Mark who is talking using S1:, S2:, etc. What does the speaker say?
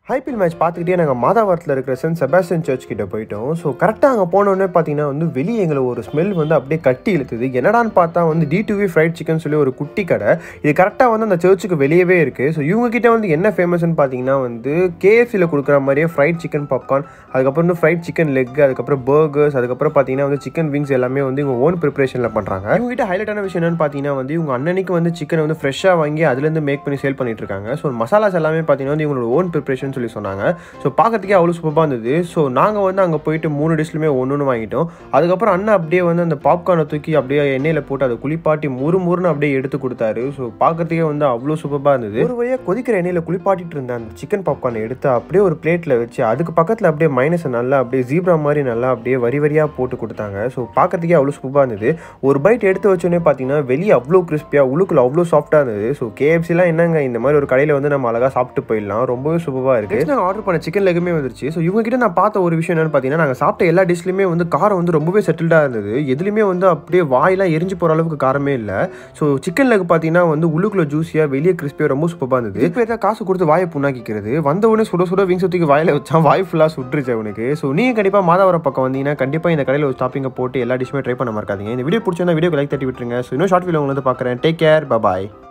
S1: IPL match பார்த்துக்கிட்டே நாங்கள் மாதாவரத்தில் இருக்கிற சென்ட் செபாஸ்டியன் சர்ச் கிட்ட போயிட்டோம் ஸோ கரெக்டாக அங்கே போனோடனே பார்த்தீங்கன்னா வந்து வெளியே எங்களை ஒரு ஸ்மெல் வந்து அப்படியே கட்டி இழுத்துது என்னடான்னு பார்த்தா வந்து டி டூவி ஃப்ரைட் சிக்கன் சொல்லி ஒரு குட்டி கடை இது கரெக்டாக வந்து அந்த சர்ச்சுக்கு வெளியவே இருக்குது ஸோ இவங்க கிட்ட வந்து என்ன ஃபேமஸ்னு பார்த்தீங்கன்னா வந்து கேஎஃப்சியில் கொடுக்குற மாதிரியே ஃப்ரைட் சிக்கன் பாப்கார்ன் அதுக்கப்புறம் வந்து ஃப்ரைட் சிக்கன் லெக் அதுக்கப்புறம் பர்கர்ஸ் அதுக்கப்புறம் பார்த்தீங்கன்னா வந்து சிக்கன் விங்ஸ் எல்லாமே வந்து இவங்க ஓன் ப்ரிப்பரேஷனில் பண்ணுறாங்க இவங்க கிட்ட ஹைலைட்டான விஷயம் என்னன்னு பார்த்தீங்கன்னா வந்து இவங்க அன்னன்னைக்கு வந்து சிக்கனை வந்து ஃப்ரெஷ்ஷாக வாங்கி அதுலேருந்து மேக் பண்ணி சேல் பண்ணிட்டு இருக்காங்க ஸோ மசாலாஸ் எல்லாமே பார்த்தீங்கன்னா வந்து இவங்களோட ஓன் ப்ரிப்பரேஷன் சொல்லி சொன்னாங்க ஸோ பார்க்கறதுக்கே அவ்வளோ சூப்பராக இருந்தது ஸோ நாங்கள் வந்து அங்கே போயிட்டு மூணு டிஷ்லுமே ஒன்று ஒன்று வாங்கிட்டோம் அதுக்கப்புறம் அண்ணன் அப்படியே வந்து அந்த பாப்கார்னை தூக்கி அப்படியே எண்ணெயில் போட்டு அதை குளிப்பாட்டி முறு முறுன்னு அப்படியே எடுத்து கொடுத்தாரு ஸோ பார்க்கறதுக்கே வந்து அவ்வளோ சூப்பராக இருந்தது ஒரு வழியாக கொதிக்கிற எண்ணெயில் குளிப்பாட்டிட்டு இருந்த அந்த சிக்கன் பாப்கார்னை எடுத்து அப்படியே ஒரு பிளேட்டில் வச்சு அதுக்கு பக்கத்தில் அப்படியே மைனஸை நல்லா அப்படியே ஜீப்ரா மாதிரி நல்லா அப்படியே வரி வரியாக போட்டு கொடுத்தாங்க ஸோ பார்க்கறதுக்கே அவ்வளோ சூப்பராக இருந்தது ஒரு பைட் எடுத்து வச்சோன்னே பார்த்தீங்கன்னா வெளியே அவ்வளோ கிறிஸ்பியாக உள்ளுக்குள்ள அவ்வளோ சாஃப்ட்டாக இருந்தது ஸோ கேஎஃப்சிலாம் என்னங்க இந்த மாதிரி ஒரு கடையில் வந்து நம்ம அழகாக சாப்பிட்டு போயிடலாம் ரொம்பவே சூப்பராக இருக்குது நாங்கள் ஆர்டர் பண்ண சிக்கன் லெக்குமே வந்துருச்சு ஸோ இவங்க கிட்ட நான் பார்த்த ஒரு விஷயம் என்னன்னு பார்த்தீங்கன்னா நாங்கள் சாப்பிட்ட எல்லா டிஷ்லையுமே வந்து காரம் வந்து ரொம்பவே செட்டில்டாக இருந்தது எதுலையுமே வந்து அப்படியே வாயெல்லாம் எரிஞ்சு போகிற அளவுக்கு காரமே இல்லை ஸோ சிக்கன் லெக் பார்த்தீங்கன்னா வந்து உள்ளுக்குள்ள ஜூஸியாக வெளியே கிறிஸ்பியாக ரொம்ப சூப்பராக இருந்தது இப்போ தான் காசு கொடுத்து வாயை புண்ணாக்கிக்கிறது வந்த உடனே சுட சுட விங்ஸ் தூக்கி வாயில வச்சா வாய் ஃபுல்லாக சுட்டுருச்சு அவனுக்கு ஸோ நீங்கள் கண்டிப்பாக மாதாவரம் பக்கம் வந்தீங்கன்னா கண்டிப்பாக இந்த கடையில் ஒரு ஸ்டாப்பிங்கை போட்டு எல்லா டிஷ்ஷுமே ட்ரை பண்ண மறக்காதீங்க இந்த வீடியோ பிடிச்சிருந்தா வீடியோ லைக் தட்டி விட்டுருங்க ஸோ இன்னும் ஷார்ட் வீடியோ உங்களுக்கு வந்து பார்க்குறேன் டேக் கேர் பாய்